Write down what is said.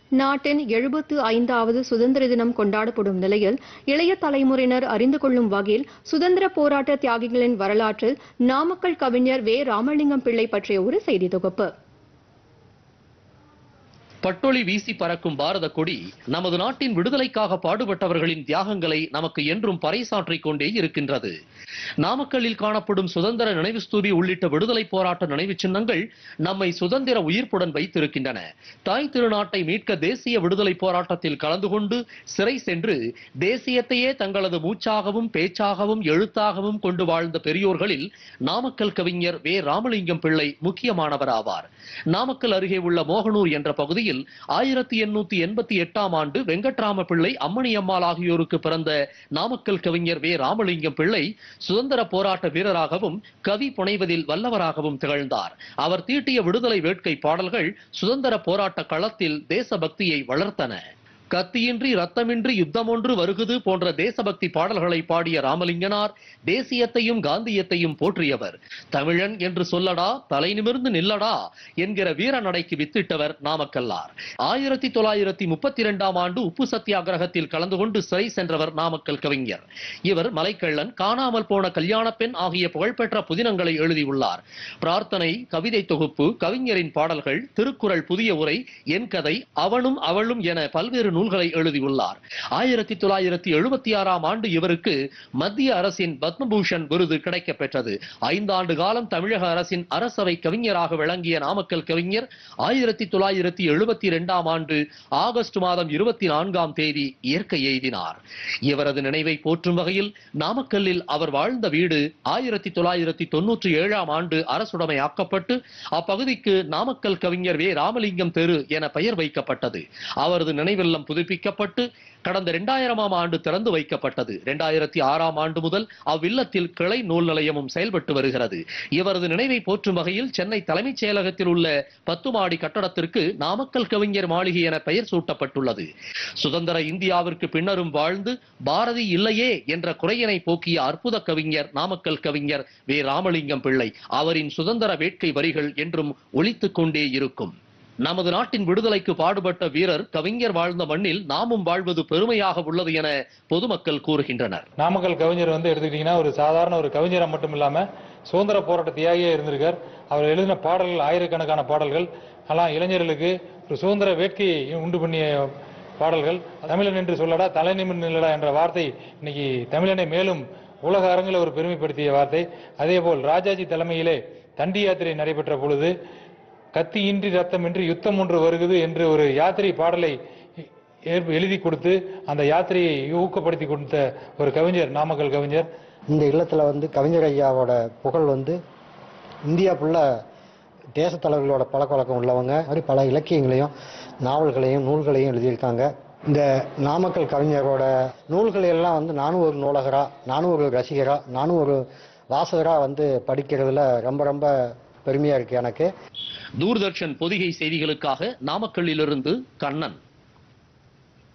நாட்டின் எழுபத்து ஐந்தாவது சுதந்திர தினம் கொண்டாடப்படும் நிலையில் இளைய தலைமுறையினர் அறிந்து கொள்ளும் வகையில் சுதந்திர போராட்ட தியாகிகளின் வரலாற்றில் நாமக்கல் கவிஞர் வே ராமலிங்கம் பிள்ளை பற்றிய ஒரு செய்தி தொகுப்பு பட்டொளி வீசி பறக்கும் பாரத கொடி நமது நாட்டின் விடுதலைக்காக பாடுபட்டவர்களின் தியாகங்களை நமக்கு என்றும் பறைசாற்றிக் கொண்டே இருக்கின்றது நாமக்கல்லில் காணப்படும் சுதந்திர நினைவு ஸ்தூபி உள்ளிட்ட விடுதலை போராட்ட நினைவு சின்னங்கள் நம்மை சுதந்திர உயிர்ப்புடன் வைத்திருக்கின்றன தாய் திருநாட்டை மீட்க தேசிய விடுதலை போராட்டத்தில் கலந்து கொண்டு சிறை சென்று தேசியத்தையே தங்களது மூச்சாகவும் பேச்சாகவும் எழுத்தாகவும் கொண்டு வாழ்ந்த பெரியோர்களில் நாமக்கல் கவிஞர் வே ராமலிங்கம் பிள்ளை முக்கியமானவர் ஆவார் நாமக்கல் அருகே உள்ள மோகனூர் என்ற பகுதியில் ஆயிரத்தி எண்ணூத்தி எண்பத்தி எட்டாம் ஆண்டு வெங்கட்ராம பிள்ளை அம்மணி அம்மாள் ஆகியோருக்கு பிறந்த நாமக்கல் கவிஞர் வே ராமலிங்கம் பிள்ளை சுதந்திர போராட்ட வீரராகவும் கவி புனைவதில் வல்லவராகவும் திகழ்ந்தார் அவர் தீட்டிய விடுதலை வேட்கை பாடல்கள் சுதந்திர போராட்ட களத்தில் தேசபக்தியை வளர்த்தன கத்தியின்றி ரத்தமின்றி யுத்தமொன்று வருகுது போன்ற தேசபக்தி பாடல்களை பாடிய ராமலிங்கனார் தேசியத்தையும் காந்தியத்தையும் போற்றியவர் தமிழன் என்று சொல்லடா தலை நிமிர்ந்து நில்லடா என்கிற வீர நடைக்கு வித்திட்டவர் நாமக்கல்லார் ஆயிரத்தி தொள்ளாயிரத்தி முப்பத்தி இரண்டாம் ஆண்டு உப்பு சத்தியாகிரகத்தில் கலந்து கொண்டு சிறை சென்றவர் நாமக்கல் கவிஞர் இவர் மலைக்கள்ளன் காணாமல் போன கல்யாண பெண் ஆகிய புகழ்பெற்ற புதினங்களை எழுதியுள்ளார் பிரார்த்தனை கவிதை தொகுப்பு கவிஞரின் பாடல்கள் திருக்குறள் புதிய உரை என் கதை அவனும் அவளும் என பல்வேறு நூல்களை எழுதியுள்ளார் ஆயிரத்தி தொள்ளாயிரத்தி எழுபத்தி ஆறாம் ஆண்டு இவருக்கு மத்திய அரசின் பத்மபூஷன் விருது கிடைக்கப் பெற்றது ஐந்தாண்டு காலம் தமிழக அரசின் அரசவை கவிஞராக விளங்கிய நாமக்கல் கவிஞர் ஆயிரத்தி தொள்ளாயிரத்தி எழுபத்தி இரண்டாம் ஆண்டு ஆகஸ்ட் மாதம் இருபத்தி நான்காம் தேதி இயற்கை எய்தினார் இவரது நினைவை போற்றும் வகையில் நாமக்கல்லில் அவர் வாழ்ந்த வீடு ஆயிரத்தி தொள்ளாயிரத்தி தொன்னூற்றி ஏழாம் ஆண்டு அரசுடைமையாக்கப்பட்டு அப்பகுதிக்கு நாமக்கல் கவிஞர் வே ராமலிங்கம் தெரு என பெயர் வைக்கப்பட்டது அவரது நினைவில்லம் புதுப்பிக்கப்பட்டு கடந்த இரண்டாயிரமாம் ஆண்டு திறந்து வைக்கப்பட்டது இரண்டாயிரத்தி ஆறாம் ஆண்டு முதல் அவ்வில்லத்தில் கிளை நூல் நிலையமும் செயல்பட்டு வருகிறது இவரது நினைவை போற்றும் வகையில் சென்னை தலைமைச் செயலகத்தில் உள்ள பத்து மாடி கட்டடத்திற்கு நாமக்கல் கவிஞர் மாளிகை என பெயர் சூட்டப்பட்டுள்ளது சுதந்திர இந்தியாவிற்கு பின்னரும் வாழ்ந்து பாரதி இல்லையே என்ற குறையினை போக்கிய அற்புத கவிஞர் நாமக்கல் கவிஞர் வே ராமலிங்கம் பிள்ளை அவரின் சுதந்திர வேட்கை வரிகள் என்றும் ஒலித்துக் கொண்டே இருக்கும் நமது நாட்டின் விடுதலைக்கு பாடுபட்ட வீரர் கவிஞர் வாழ்ந்த மண்ணில் நாமும் வாழ்வது பெருமையாக உள்ளது என பொதுமக்கள் கூறுகின்றனர் நாமக்கல் கவிஞர் வந்து எடுத்துக்கிட்டீங்கன்னா ஒரு சாதாரண ஒரு கவிஞரா மட்டும் இல்லாம சுதந்திர போராட்ட தியாகியா இருந்திருக்கார் அவர் எழுதின பாடல்கள் ஆயிரக்கணக்கான பாடல்கள் ஆனால் இளைஞர்களுக்கு ஒரு சுதந்திர வேட்கையை உண்டு பண்ணிய பாடல்கள் தமிழன் என்று சொல்லடா தலை நிமிர்ந்து நில்லடா என்ற வார்த்தை இன்னைக்கு தமிழனை மேலும் உலக அரங்கில் ஒரு பெருமைப்படுத்திய வார்த்தை அதேபோல் ராஜாஜி தலைமையிலே தண்டி யாத்திரை நடைபெற்ற பொழுது கத்தியின்றி ரத்தமின்றி யுத்தம் ஒன்று வருகுது என்று ஒரு யாத்திரை பாடலை ஏற்ப- எழுதி கொடுத்து அந்த யாத்திரையை ஊக்கப்படுத்தி கொடுத்த ஒரு கவிஞர் நாமக்கல் கவிஞர் இந்த இல்லத்துல வந்து கவிஞர் ஐயாவோட புகழ் வந்து இந்தியா ஃபுல்லா தேசத் தலைவர்களோட பழக்கவழக்கம் உள்ளவங்க மாதிரி பல இலக்கியங்களையும் நாவல்களையும் நூல்களையும் எழுதியிருக்காங்க இந்த நாமக்கல் கவிஞரோட நூல்களை எல்லாம் வந்து நானும் ஒரு நூலகரா நானும் ஒரு ரசிகரா நானும் ஒரு வாசகரா வந்து படிக்கிறதுல ரொம்ப ரொம்ப பெருமையா இருக்கு எனக்கு தூர்தர்ஷன் பொதிகை செய்திகளுக்காக நாமக்கல்லிலிருந்து கண்ணன்